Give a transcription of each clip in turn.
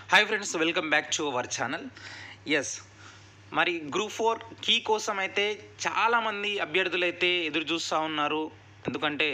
hi friends welcome back to our channel yes మరి group four key కోసం అయితే చాలామంది అభ్యర్థులు అయితే ఎదురు చూస్తూ ఉన్నారు ఎందుకంటే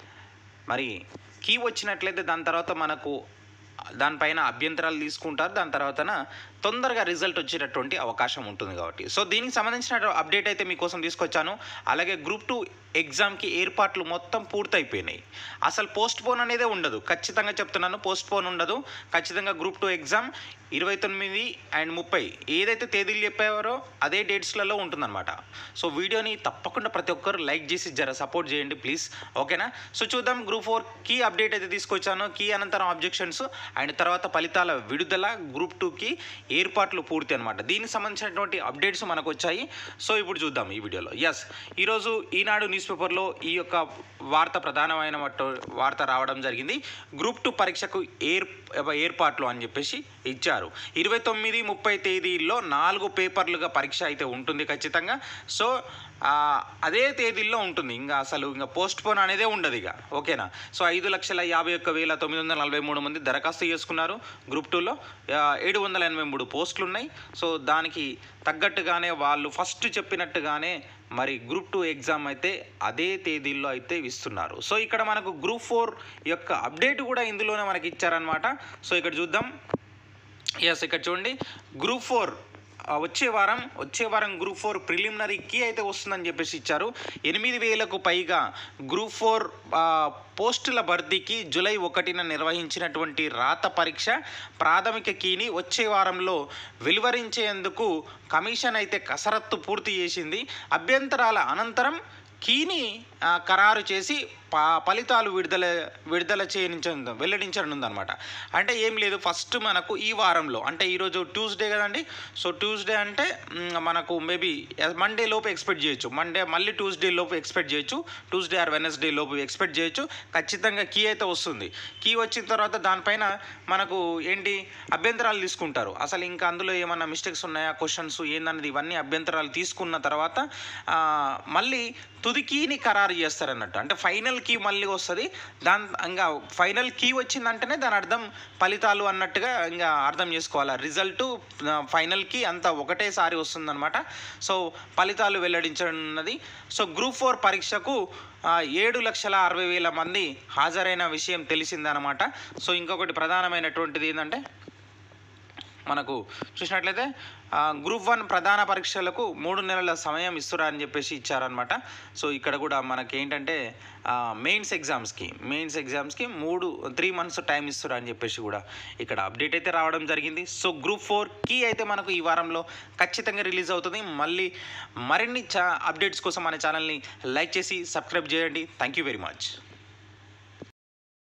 మరి కీ వచ్చినట్లయితే దాని తర్వాత మనకు దానిపైన అభ్యంతరాలు తీసుకుంటారు దాని తర్వాతన తొందరగా రిజల్ట్ వచ్చేటటువంటి అవకాశం ఉంటుంది కాబట్టి సో దీనికి సంబంధించిన అప్డేట్ అయితే మీకోసం తీసుకొచ్చాను అలాగే గ్రూప్ టూ ఎగ్జామ్కి ఏర్పాట్లు మొత్తం పూర్తయిపోయినాయి అసలు పోస్ట్ పోన్ అనేదే ఉండదు ఖచ్చితంగా చెప్తున్నాను పోస్ట్ పోన్ ఉండదు ఖచ్చితంగా గ్రూప్ టూ ఎగ్జామ్ ఇరవై తొమ్మిది అండ్ ముప్పై ఏదైతే తేదీలు చెప్పారో అదే డేట్స్లలో ఉంటుందన్నమాట సో వీడియోని తప్పకుండా ప్రతి ఒక్కరు లైక్ చేసి జర సపోర్ట్ చేయండి ప్లీజ్ ఓకేనా సో చూద్దాం గ్రూప్ ఫోర్ కీ అప్డేట్ అయితే తీసుకొచ్చాను కీ అనంతరం ఆబ్జెక్షన్స్ అండ్ తర్వాత ఫలితాల విడుదల గ్రూప్ టూకి ఏర్పాట్లు పూర్తి అనమాట దీనికి సంబంధించినటువంటి అప్డేట్స్ మనకు వచ్చాయి సో ఇప్పుడు చూద్దాం ఈ వీడియోలో ఎస్ ఈరోజు ఈనాడు న్యూస్ పేపర్లో ఈ యొక్క వార్త ప్రధానమైన మట్టు- వార్త రావడం జరిగింది గ్రూప్ టూ పరీక్షకు ఏర్ ఏర్పాట్లు అని చెప్పేసి ఇచ్చారు ఇరవై తొమ్మిది ముప్పై తేదీల్లో నాలుగు పేపర్లుగా పరీక్ష అయితే ఉంటుంది ఖచ్చితంగా సో ఆ, అదే తేదీల్లో ఉంటుంది ఇంకా అసలు ఇంకా పోస్ట్ పోన్ అనేదే ఉండదు ఇక ఓకేనా సో ఐదు లక్షల యాభై ఒక్క వేల తొమ్మిది వందల నలభై మూడు మంది దరఖాస్తు చేసుకున్నారు గ్రూప్ టూలో ఏడు వందల ఎనభై మూడు పోస్టులు ఉన్నాయి సో దానికి తగ్గట్టుగానే వాళ్ళు ఫస్ట్ చెప్పినట్టుగానే మరి గ్రూప్ టూ ఎగ్జామ్ అయితే అదే తేదీల్లో అయితే ఇస్తున్నారు సో ఇక్కడ మనకు గ్రూప్ ఫోర్ యొక్క అప్డేట్ కూడా ఇందులోనే మనకి ఇచ్చారనమాట సో ఇక్కడ చూద్దాం ఎస్ ఇక్కడ చూడండి గ్రూప్ ఫోర్ వచ్చే వారం వచ్చే వారం గ్రూప్ ఫోర్ ప్రిలిమినరీ కీ అయితే వస్తుందని చెప్పేసి ఇచ్చారు ఎనిమిది వేలకు పైగా గ్రూప్ ఫోర్ పోస్టుల భర్తీకి జూలై ఒకటిన నిర్వహించినటువంటి రాత పరీక్ష ప్రాథమిక కీని వచ్చే వారంలో వెలువరించేందుకు కమిషన్ అయితే కసరత్తు పూర్తి చేసింది అభ్యంతరాల అనంతరం కీని ఆ, ఖరారు చేసి ప ఫలితాలు విడుదల విడుదల చేయించ వెల్లడించనుందనమాట అంటే ఏం లేదు ఫస్ట్ మనకు ఈ వారంలో అంటే ఈరోజు ట్యూస్డే కదండి సో ట్యూస్డే అంటే మ్, మనకు మేబీ మండే లోపు ఎక్స్పెక్ట్ చేయొచ్చు మండే మళ్ళీ ట్యూస్డే లోపు ఎక్స్పెక్ట్ చేయొచ్చు ట్యూస్డే ఆర్ వెనస్డే లోపు ఎక్స్పెక్ట్ చేయొచ్చు ఖచ్చితంగా కీ అయితే వస్తుంది కీ వచ్చిన తర్వాత దానిపైన మనకు ఏంటి అభ్యంతరాలు తీసుకుంటారు అసలు ఇంకా అందులో ఏమన్నా మిస్టేక్స్ ఉన్నాయా క్వశ్చన్స్ ఏందన్నది ఇవన్నీ అభ్యంతరాలు తీసుకున్న తర్వాత ఆ, మళ్ళీ తుది కీని ఖరారు చేస్తారన్నట్టు అంటే ఫైనల్ కీ మళ్ళీ వస్తుంది దాని ఇంకా ఫైనల్ కీ వచ్చిందంటేనే దాని అర్థం ఫలితాలు అన్నట్టుగా ఇంకా అర్థం చేసుకోవాలి రిజల్ట్ ఫైనల్ కీ అంతా ఒకటేసారి వస్తుందన్నమాట సో ఫలితాలు వెల్లడించనున్నది సో గ్రూప్ ఫోర్ పరీక్షకు ఆ, ఏడు లక్షల అరవై వేల మంది హాజరైన విషయం తెలిసిందనమాట సో ఇంకొకటి ప్రధానమైనటువంటిది ఏంటంటే మనకు చూసినట్లయితే ఆ, గ్రూప్ వన్ ప్రధాన పరీక్షలకు మూడు నెలల సమయం ఇస్తురా అని చెప్పేసి ఇచ్చారనమాట సో ఇక్కడ కూడా మనకి ఏంటంటే ఆ, మెయిన్స్ ఎగ్జామ్స్కి మెయిన్స్ ఎగ్జామ్స్కి మూడు త్రీ మంత్స్ టైం ఇస్తురా అని చెప్పేసి కూడా ఇక్కడ అప్డేట్ అయితే రావడం జరిగింది సో గ్రూప్ ఫోర్ కీ అయితే మనకు ఈ వారంలో ఖచ్చితంగా రిలీజ్ అవుతుంది మళ్ళీ మరిన్ని చా అప్డేట్స్ కోసం మన ఛానల్ని లైక్ చేసి సబ్స్క్రైబ్ చేయండి థ్యాంక్ యూ వెరీ మచ్